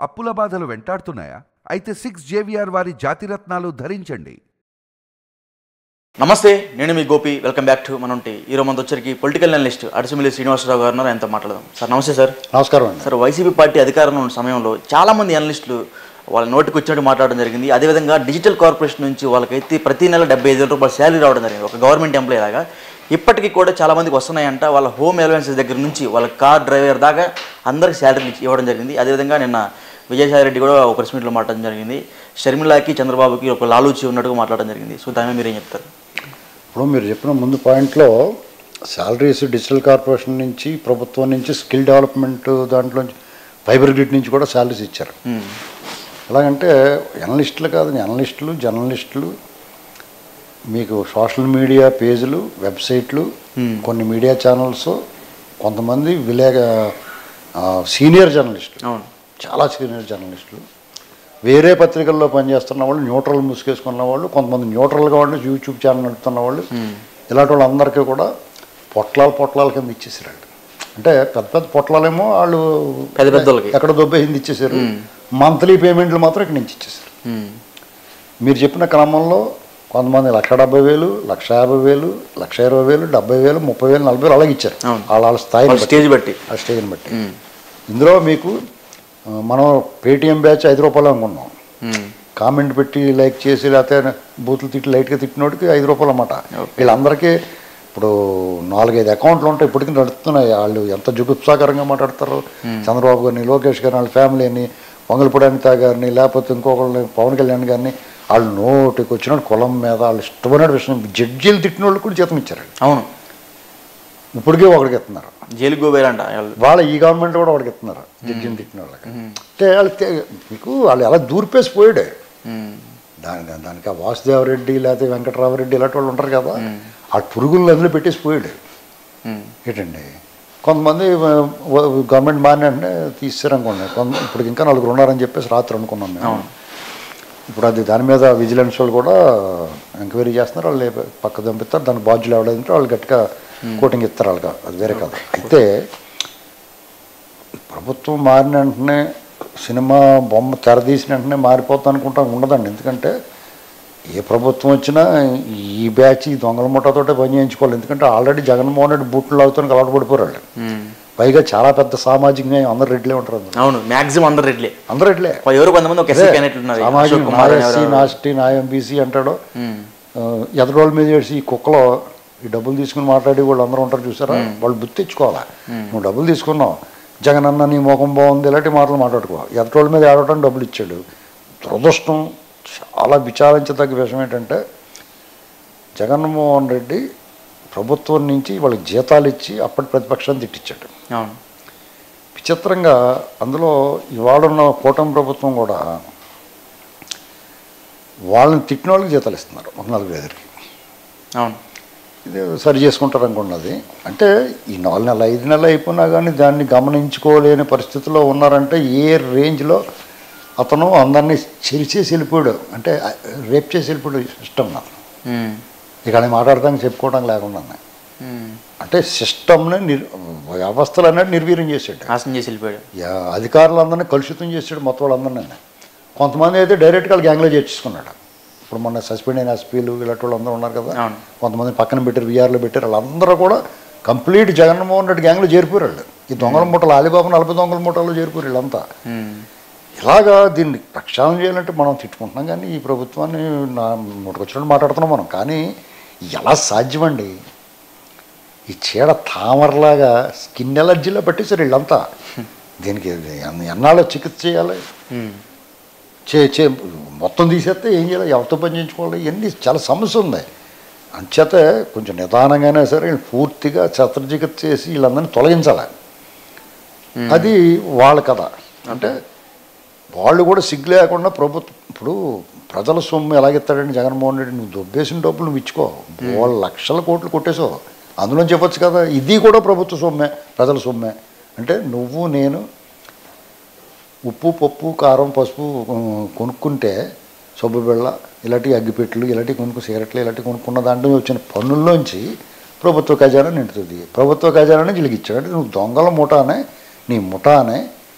అప్పుల బాధలు వెంటాడుతున్నాయా అయితే సిక్స్ జేవిఆర్ వారి జాతిరత్నాలు ధరించండి నమస్తే నేను మీ గోపి వెల్కమ్ బ్యాక్ టు మనంటి ఈరోజు మనతో వచ్చరికి పొలిటికల్ అనలిస్ట్ అడిసిమిల్లి శ్రీనివాసరావు గారు ఉన్నారు ఆయనతో మాట్లాడదాం సార్ నమస్తే సార్ నమస్కారం అండి సార్ వైసీపీ పార్టీ అధికారంలో ఉన్న సమయంలో చాలా మంది అనలిస్టులు వాళ్ళ నోటికి వచ్చినట్టు మాట్లాడడం జరిగింది అదేవిధంగా డిజిటల్ కార్పొరేషన్ నుంచి వాళ్ళకైతే ప్రతి నెల డెబ్బై ఐదు వేల రూపాయల శాలరీ రావడం జరిగింది ఒక గవర్నమెంట్ ఎంప్లాయీ లాగా ఇప్పటికీ కూడా చాలా మందికి వస్తున్నాయంట వాళ్ళ హోమ్ అలవెన్సెస్ దగ్గర నుంచి వాళ్ళ కార్ డ్రైవర్ దాకా అందరికి శాలరీ ఇవ్వడం జరిగింది అదేవిధంగా నిన్న విజయసాయి రెడ్డి కూడా ఒక ప్రెస్ మీట్లో మాట్లాడడం జరిగింది షర్మిలాకి చంద్రబాబుకి ఒక లాలూచి ఉన్నట్టుగా మాట్లాడడం జరిగింది సో దాని మీద మీరు ఏం చెప్తారు ఇప్పుడు మీరు చెప్పిన ముందు పాయింట్లో శాలరీస్ డిజిటల్ కార్పొరేషన్ నుంచి ప్రభుత్వం నుంచి స్కిల్ డెవలప్మెంట్ దాంట్లో ఫైబర్ గ్రిడ్ నుంచి కూడా శాలరీస్ ఇచ్చారు మ్మ్. ఎలాగంటే ఎనలిస్టులు కాదు ఎనలిస్టులు జర్నలిస్టులు మీకు సోషల్ మీడియా పేజీలు వెబ్సైట్లు కొన్ని మీడియా ఛానల్స్ కొంతమంది విలేక సీనియర్ జర్నలిస్టులు అవును చాలా సీనియర్ జర్నలిస్టులు వేరే పత్రికల్లో పనిచేస్తున్న వాళ్ళు న్యూట్రల్ ముసుగేసుకున్న వాళ్ళు కొంతమంది న్యూట్రల్గా వాళ్ళు యూట్యూబ్ ఛానల్ నడుపుతున్న వాళ్ళు ఇలాంటి వాళ్ళందరికీ కూడా పొట్లాల పొట్లాల కింద ఇచ్చేసారు అంటే పెద్ద పెద్ద పొట్లాలేమో వాళ్ళు పెద్ద పెద్ద వాళ్ళకి. ఎక్కడ దొబ్బేసింది ఇచ్చేసారు మంత్లీ పేమెంట్లు మాత్రం ఇక్కడ నుంచి ఇచ్చేసారు మ్మ్. మీరు చెప్పిన క్రమంలో కొంతమంది లక్ష డెబ్బై వేలు లక్ష యాభై వేలు లక్ష ఇరవై వేలు డెబ్బై వేలు ముప్పై వేలు నలభై వేలు అలాగే ఇచ్చారు అవును. వాళ్ళ వాళ్ళ స్థాయిని వాళ్ళ బట్టి. స్టేజ్ బట్టి ఆ స్టేజ్ని బట్టి ఇందులో మీకు ఆ, మనం పేటిఎం బ్యాచ్ ఐదు రూపాయలు అనుకున్నాం మ్మ్. కామెంట్ పెట్టి లైక్ చేసి లేకపోతే బూతులు తిట్టి లైట్గా తిట్టినోడికి ఐదు రూపాయలు అన్నమాట వీళ్ళందరికీ ఇప్పుడు నాలుగైదు అకౌంట్లు ఉంటాయి ఇప్పటికీ నడుస్తున్నాయి వాళ్ళు ఎంత జుగుప్సాకరంగా మాట్లాడతారు చంద్రబాబు గారిని లోకేష్ గారిని వాళ్ళ ఫ్యామిలీని వంగలపూడి అనిత గారిని లేకపోతే ఇంకొకరిని పవన్ కళ్యాణ్ గారిని వాళ్ళు నోటికి వచ్చినట్టు కులం మీద వాళ్ళు ఇష్టమైన విషయం జడ్జీలు తిట్టిన వాళ్ళు కూడా జీతం ఇచ్చారు అవును ఇప్పటికే ఒకడికి ఇస్తున్నారు జైలుకి పోయారంట వాళ్ళు వాళ్ళ ఈ గవర్నమెంట్ కూడా వాడికి ఇస్తున్నారు జడ్జిని తిట్టిన వాళ్ళకి అంటే వాళ్ళకి తె- మీకు వాళ్ళు ఎలా దూరిపేసి పోయాడే మ్మ్. దాని దానికి ఆ వాసుదేవరెడ్డి లేకపోతే వెంకటరామరెడ్డి ఇలాంటి వాళ్ళు ఉంటారు కదా ఆ పురుగులను అందులో పెట్టేసి పోయాడు మ్మ్. ఏంటండి కొంతమంది వ- వ- గవర్నమెంట్ మారిన వెంటనే తీసారనుకోండి కొంత ఇప్పుడు ఇంకా నలుగురు ఉన్నారని చెప్పేసి రాత్రి అనుకున్నాం మేము ఇప్పుడు అది దాని మీద విజిలెన్స్ వాళ్ళు కూడా ఎంక్వైరీ చేస్తున్నారు వాళ్ళు పక్క పంపిస్తారు దానికి బాధ్యులు ఎవడంటే వాళ్ళు గట్టిగా కోటింగ్ ఇస్తారు వాళ్ళకి అది వేరే కాదు అయితే ప్రభుత్వం మారిన వెంటనే సినిమా బొమ్మ తెరదీసిన వెంటనే మారిపోతా అనుకుంటా ఉండదండి ఎందుకంటే ఏ ప్రభుత్వం వచ్చినా ఈ బ్యాచ్ ఈ దొంగల ముఠాతోటే పని చేయించుకోవాలి ఎందుకంటే ఆల్రెడీ జగన్మోహన్ రెడ్డి బూట్లు లాగుతానికి అలవాటు పడిపోయారు వాళ్ళు. మ్మ్. పైగా చాలా పెద్ద సామాజిక న్యాయం అందరు రెడ్లే ఉంటారు అందరు అవును మాక్సిమం అందరు రెడ్లే అందరు రెడ్లే ఎవరు కొంతమంది ఒక ఎస్సీ క్యాండిడేట్లు ఉన్నారు సామాజిక అశోక్ కుమార్ నా అని ఎస్సీ ఎవరు? నా ఎస్టీ నా ఎంబీసీ అంటాడు మ్మ్. ఆ, ఎదరోళ్ళ మీద చేసి ఈ కుక్కలో ఈ డబ్బులు తీసుకుని మాట్లాడి వాళ్ళు అందరూ ఉంటారు చూసారా వాళ్ళు గుర్తు తెచ్చుకోవాలా నువ్వు డబ్బులు తీసుకున్నావు జగన్ అన్న నీ ముఖం బాగుంది ఇలాంటి మాటలు మాట్లాడుకో ఎదరోళ్ళ మీద ఆడటానికి డబ్బులు ఇచ్చాడు దురదృష్టం చాలా విచారించదగ్గ విషయం ఏంటంటే జగన్మోహన్ రెడ్డి ప్రభుత్వం నుంచి వాళ్ళకి జీతాలు ఇచ్చి అప్పటి ప్రతిపక్షాన్ని తిట్టించాడు అవును విచిత్రంగా అందులో ఇవాళ ఉన్న కూటమి ప్రభుత్వం కూడా వాళ్ళని తిట్టిన వాళ్ళకి జీతాలు ఇస్తున్నారు ఒక నలుగురు ఎదురికి అవును ఇది సరి చేసుకుంటారు అనుకున్నది అంటే ఈ నాలుగు నెలలు ఐదు నెలలు అయిపోయినా కానీ దాన్ని గమనించుకోలేని పరిస్థితిలో ఉన్నారంటే ఏ రేంజ్లో అతను అందరినీ చెరిచేసి వెళ్ళిపోయాడు అంటే రేప్ చేసి వెళ్ళిపోయాడు సిస్టమ్ నాకు మ్మ్. ఇక ఆయన మాట్లాడటానికి చెప్పుకోవడం లేకుండా మ్మ్. అంటే సిస్టమ్ని నిర్ వ్యవస్థలు అనేది నిర్వీర్యం చేసాడు నాశనం చేసి వెళ్ళిపోయాడు యా, అధికారులందరినీ కలుషితం చేసాడు మొత్తం వాళ్ళందరినీ కొంతమంది అయితే డైరెక్ట్గా గ్యాంగ్లో చేర్చుకున్నాడు ఇప్పుడు మొన్న సస్పెండ్ అయిన ఎస్పీలు ఇలాంటి వాళ్ళు అందరూ ఉన్నారు కదా అవును. కొంతమంది పక్కన పెట్టారు విఆర్లో పెట్టారు వాళ్ళందరూ కూడా కంప్లీట్ జగన్మోహన్ రెడ్డి గ్యాంగ్లో చేరిపోయారు వాళ్ళు ఈ దొంగల మూటలు అలీబాబు నలభై దొంగల మూటల్లో చేరిపోయారు వీళ్ళంతా మ్మ్. ఇలాగా దీన్ని ప్రక్షాళన చేయాలంటే మనం తిట్టుకుంటున్నాం కానీ ఈ ప్రభుత్వాన్ని నా నోటికొచ్చినట్టు మాట్లాడుతున్నాం మనం కానీ ఎలా సాధ్యమండి ఈ చీడ తామరలాగా స్కిన్ ఎలర్జీలో పట్టేశారు వీళ్ళంతా దీనికి ఎన్న- ఎన్నాళ్ళు చికిత్స చేయాలి మ్మ్. చే చే మొత్తం తీసేస్తే ఏం చేయాలి ఎవరితో పని చేయించుకోవాలి ఇవన్నీ చాలా సమస్య ఉంది అంచేత కొంచెం నిదానంగానే సరే వీళ్ళు పూర్తిగా శస్త్రచికిత్స చేసి వీళ్ళందరినీ తొలగించాలి అది వాళ్ళ కథ అంటే వాళ్ళు కూడా సిగ్గు లేకుండా ప్రభుత్వం ఇప్పుడు ప్రజల సొమ్ము ఎలాగెత్తాడండి జగన్మోహన్ రెడ్డి నువ్వు దొబ్బేసిన డబ్బులు నువ్వు ఇచ్చుకో వాళ్ళ లక్షల కోట్లు కొట్టేసావు అందులో చెప్పొచ్చు కదా ఇది కూడా ప్రభుత్వ సొమ్మే ప్రజల సొమ్మే అంటే నువ్వు నేను ఉప్పు పప్పు కారం పసుపు ఉ, కొనుక్కుంటే సబ్బు బిళ్ళ ఇలాంటి అగ్గిపెట్లు ఇలాంటి కొనుక్కు సిగరెట్లు ఇలాంటి కొనుక్కున్న దాంట్లో వచ్చిన పన్నుల్లోంచి ప్రభుత్వ ఖజానా నిండుతుంది ప్రభుత్వ ఖజానానే జిలిగిచ్చాడు అంటే నువ్వు దొంగల ముఠానే నీ ముఠానే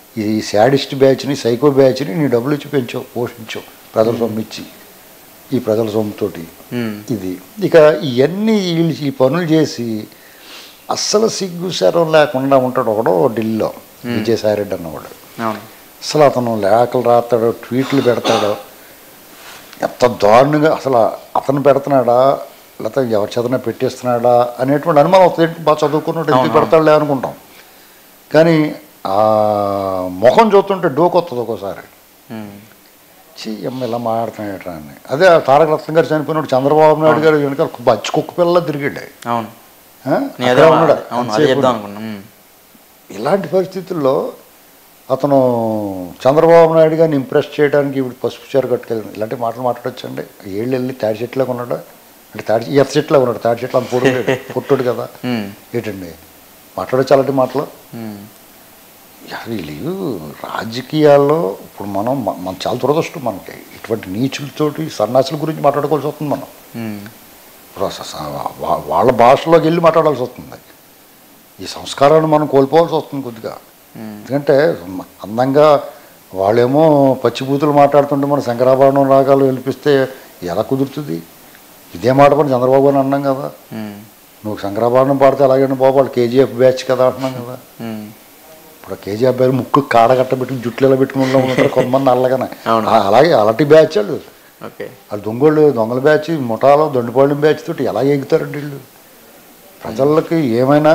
ఈ శాడిస్ట్ బ్యాచ్ని సైకో బ్యాచ్ని నీ డబ్బులు ఇచ్చి పెంచావు పోషించావు ప్రజల సొమ్ము ఇచ్చి ఈ ప్రజల సొమ్ముతోటి ఉమ్, ఇది ఇక ఇవన్నీ వీళ్ళు ఈ పనులు చేసి అస్సలు సిగ్గు శరం లేకుండా ఉంటాడు ఒకడో ఢిల్లీలో విజయసాయిరెడ్డి అన్నవాడు అవును అసలు అతను లేఖలు రాస్తాడో ట్వీట్లు పెడతాడో ఎంత దారుణంగా అసలు అతను పెడుతున్నాడా లేకపోతే ఎవరి చేతనే పెట్టేస్తున్నాడా అనేటువంటి అనుమానం అవుతుంది ఏంటి బాగా చదువుకున్నట్టు ఎందుకు పెడతాడులే అనుకుంటాం కానీ ఆ ముఖం చూస్తుంటే డోకు వస్తుంది ఒక్కోసారి ఉమ్, చీ అమ్మ ఇలా మాట్లాడుతున్నాడు అని అదే ఆ తారక రత్న గారు చనిపోయినప్పుడు చంద్రబాబు నాయుడు గారు వెనక బచ్చి కుక్క పిల్ల తిరిగాడు అవును ఆ? నేను అదే అక్కడే ఉన్నాడు. అవును అదే అంతసేపు చెప్దాం అనుకున్నా ఉమ్, ఇలాంటి పరిస్థితుల్లో అతను చంద్రబాబు నాయుడు గారిని ఇంప్రెస్ చేయడానికి ఇప్పుడు పసుపు చీర కట్టుకెళ్ళింది ఇలాంటి మాటలు మాట్లాడొచ్చండి ఏళ్ళు వెళ్ళి తాడి చెట్టులాగా ఉన్నాడా అంటే తాడి ఎత్త చెట్టులాగా ఉన్నాడు తాడి చెట్లు అంత పొడుగు పుట్టుడు కదా ఉమ్, ఏంటండి మాట్లాడొచ్చు అలాంటి మాటలు ఉమ్, అసలు వీళ్ళు రాజకీయాల్లో ఇప్పుడు మనం మ- మన చాలా దురదృష్టం మనకి ఇటువంటి నీచులతోటి సన్నాసుల గురించి మాట్లాడుకోవాల్సి వస్తుంది మనం ఉమ్, ఇప్పుడు అస- స- వా- వాళ్ళ భాషలోకి వెళ్ళి మాట్లాడాల్సి వస్తుంది ఈ సంస్కారాన్ని మనం కోల్పోవాల్సి వస్తుంది కొద్దిగా ఉమ్, ఎందుకంటే మ- అందంగా వాళ్ళేమో పచ్చిబూతులు మాట్లాడుతుంటే మన శంకరాభరణం రాగాలు వినిపిస్తే ఎలా కుదురుతుంది ఇదే మాట పని చంద్రబాబు అని అన్నాం కదా ఉమ్, నువ్వు శంకరాభరణం పాడితే అలాగే బాబు వాళ్ళు కేజీఎఫ్ బ్యాచ్ కదా అంటున్నాం కదా ఉమ్, ఇప్పుడు కేజీఎఫ్ బ్యాచ్ ముక్కు కాడ కట్టబెట్టి జుట్లు ఎలా పెట్టుకుని వాళ్ళు ఉంటారు కొంతమంది అల్లగానే అవును. ఆ- అలాగే అలాంటి బ్యాచ్ వాళ్ళు ఓకే వాళ్ళు దొంగోళ్ళు దొంగల బ్యాచ్ ముఠాలో దొండిపాళెం బ్యాచ్ తోటి ఎలా ఎగుతారండి వీళ్ళు ప్రజలకి ఏమైనా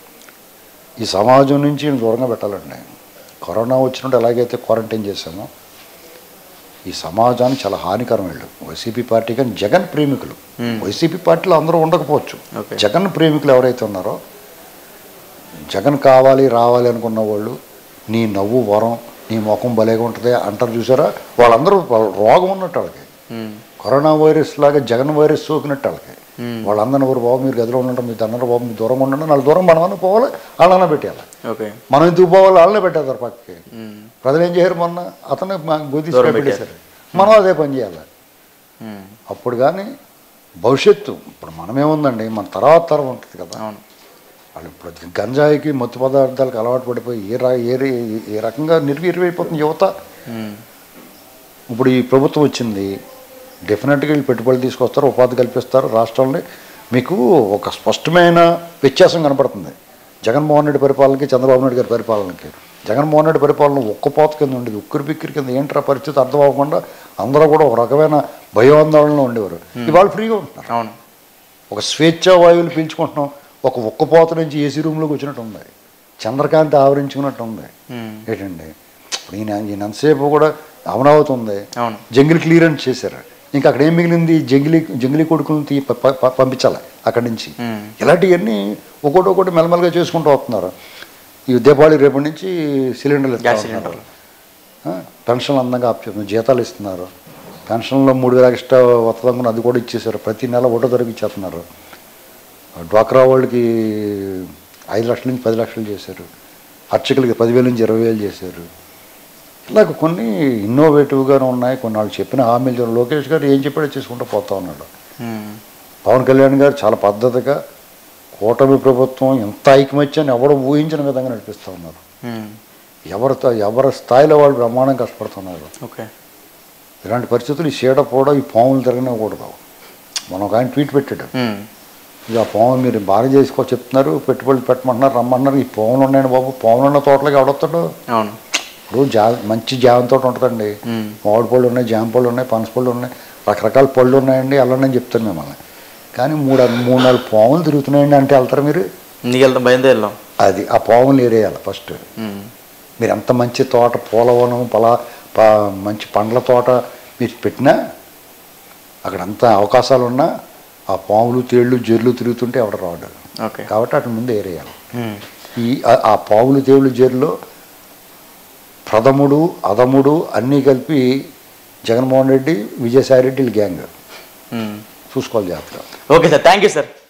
ఈ సమాజం నుంచి దూరంగా పెట్టాలండి కరోనా వచ్చినప్పుడు ఎలాగైతే క్వారంటైన్ చేశామో ఈ సమాజానికి చాలా హానికరం వీళ్ళు వైసీపీ పార్టీ కానీ జగన్ ప్రేమికులు Hmm. వైసీపీ పార్టీలో అందరూ ఉండకపోవచ్చు Okay. జగన్ ప్రేమికులు ఎవరైతే ఉన్నారో జగన్ కావాలి రావాలి అనుకున్న వాళ్ళు నీ నవ్వు వరం నీ ముఖం భలేగా ఉంటుంది అంటారు చూసారా వాళ్ళందరూ వాళ్ళ రోగం ఉన్నట్టు వాళ్ళకి ఉమ్, కరోనా వైరస్ లాగా జగన్ వైరస్ సోకినట్టు వాళ్ళకి Hmm. వాళ్ళందరినీ ఎవరు బాబు మీరు గదిలో ఉండడం మీరు అన్నారు బాబు మీరు దూరంగా ఉండండి వాళ్ళు దూరం మనమన్నా పోవాలి వాళ్ళన్నా పెట్టేయాలి ఓకే మనం ఎందుకు పోవాలి వాళ్ళనే పెట్టేస్తారు పక్కకి ఉమ్, ప్రజలు ఏం చేయరు మొన్న అతను గుద్ది దూరం పెట్టేశారు మనం అదే పని చేయాలి ఉమ్, అప్పుడు కానీ భవిష్యత్తు ఇప్పుడు మనమేముందండి మన తర్వాత తరం ఉంటుంది కదా అవును వాళ్ళు ఇప్పుడు గంజాయికి మత్తు పదార్థాలకు అలవాటు పడిపోయి ఏ రా ఏ రే- ఏ రకంగా నిర్వీర్యమైపోతుంది యువత ఉమ్, ఇప్పుడు ఈ ప్రభుత్వం వచ్చింది డెఫినెట్గా వీళ్ళు పెట్టుబడులు తీసుకొస్తారు ఉపాధి కల్పిస్తారు రాష్ట్రాలని మీకు ఒక స్పష్టమైన వ్యత్యాసం కనపడుతుంది జగన్మోహన్ రెడ్డి పరిపాలనకి చంద్రబాబు నాయుడు గారి పరిపాలనకి జగన్మోహన్ రెడ్డి పరిపాలన ఒక్కపోత కింద ఉండేది ఉక్కిరి బిక్కిరి కింద ఏంట్రా పరిస్థితి అర్థం అవ్వకుండా అందరూ కూడా ఒక రకమైన భయోందోళనలో ఉండేవారు ఇవాళ ఫ్రీగా ఉంటున్నారు అవును ఒక స్వేచ్ఛా వాయువులు పీల్చుకుంటున్నాం ఒక ఉక్కపోత నుంచి ఏసీ రూమ్లోకి వచ్చినట్టు ఉంది చంద్రకాంతి ఆవరించుకున్నట్టు ఉంది ఉమ్, ఏంటండి ఇప్పుడు ఈయన ఈయన ఎంతసేపు కూడా అమరావతి ఉంది అవును జంగిల్ క్లియరెన్స్ చేశారు ఇంకా అక్కడ ఏం మిగిలింది జంగిలీ జంగిలీ కొడుకులను తీ ప- ప- పంపించాలి అక్కడి నుంచి ఉమ్, ఇలాంటివన్నీ ఒక్కొక్కటి ఒక్కొక్కటి మెల్లమెల్లగా చేసుకుంటూ వస్తున్నారు ఈ దీపావళి రేపటి నుంచి సిలిండర్లు ఇస్తా గ్యాస్ ఉంటున్నారు. సిలిండర్లు ఆ, పెన్షన్లు అందంగా ఆప్ చేస్తున్నారు జీతాలు ఇస్తున్నారు పెన్షన్లో మూడు వేల ఎక్స్ట్రా వస్తుందనుకుని అది కూడా ఇచ్చేసారు ప్రతి నెల ఒకటో తరగతి ఇచ్చేస్తున్నారు డ్వాక్రా వాళ్ళకి ఐదు లక్షల నుంచి పది లక్షలు చేశారు అర్చకులకి పదివేల నుంచి ఇరవై వేలు చేశారు ఇలాగ కొన్ని ఇన్నోవేటివ్గానే ఉన్నాయి కొన్ని వాళ్ళు చెప్పిన హామీలు చెప్పిన లోకేష్ గారు ఏం చెప్పాడో చేసుకుంటూ పోతా ఉన్నాడు ఉమ్, పవన్ కళ్యాణ్ గారు చాలా పద్ధతిగా కూటమి ప్రభుత్వం ఎంత ఐకమత్యాన్ని ఎవరు ఊహించిన విధంగా నడిపిస్తూ ఉన్నారు ఉమ్, ఎవరితో ఎవరి స్థాయిలో వాళ్ళు బ్రహ్మాండం కష్టపడుతున్నారు ఓకే ఇలాంటి పరిస్థితులు ఈ చీడ కూడా ఈ పాములు తిరగనివ్వకూడదు మనం ఒక ఆయన ట్వీట్ పెట్టాడు ఉమ్, ఇక ఆ పాము మీరు బాగా చేసుకో చెప్తున్నారు పెట్టుబడులు పెట్టమంటున్నారు రమ్మంటున్నారు ఈ పాములు ఉన్నాయని బాబు పాములు ఉన్న తోటలోకి ఎవడొస్తాడు అవును ఇప్పుడు జా మంచి జామ తోట ఉంటుందండి ఉమ్, మామిడి పళ్ళు ఉన్నాయి జామ పళ్ళు ఉన్నాయి పనస పళ్ళు ఉన్నాయి రకరకాల పళ్ళు ఉన్నాయండి వెళ్ళండి అని చెప్తాను మిమ్మల్ని కానీ మూడు మూడు నాలుగు పాములు తిరుగుతున్నాయండి అంటే వెళ్తారు మీరు ఇంటికి వెళ్తాం భయంతో వెళ్దాం అది ఆ పాములు ఏరేయాలి ఫస్ట్ ఉమ్, మీరు ఎంత మంచి తోట పూలవనం పలా ప- మంచి పండ్ల తోట మీరు పెట్టినా అక్కడ అంత అవకాశాలు ఉన్నా ఆ పాములు తేళ్ళు జెర్లు తిరుగుతుంటే ఎవడ రాడు ఓకే కాబట్టి అటు ముందు ఏరేయాలి ఉమ్, ఈ ఆ- ఆ పాములు తేళ్ళు జెర్లో ప్రథముడు అధముడు అన్నీ కలిపి జగన్మోహన్ రెడ్డి విజయసాయి రెడ్డి వీళ్ళ గ్యాంగ్ ఉమ్. చూసుకోవాలి జాగ్రత్తగా okay sir thank you sir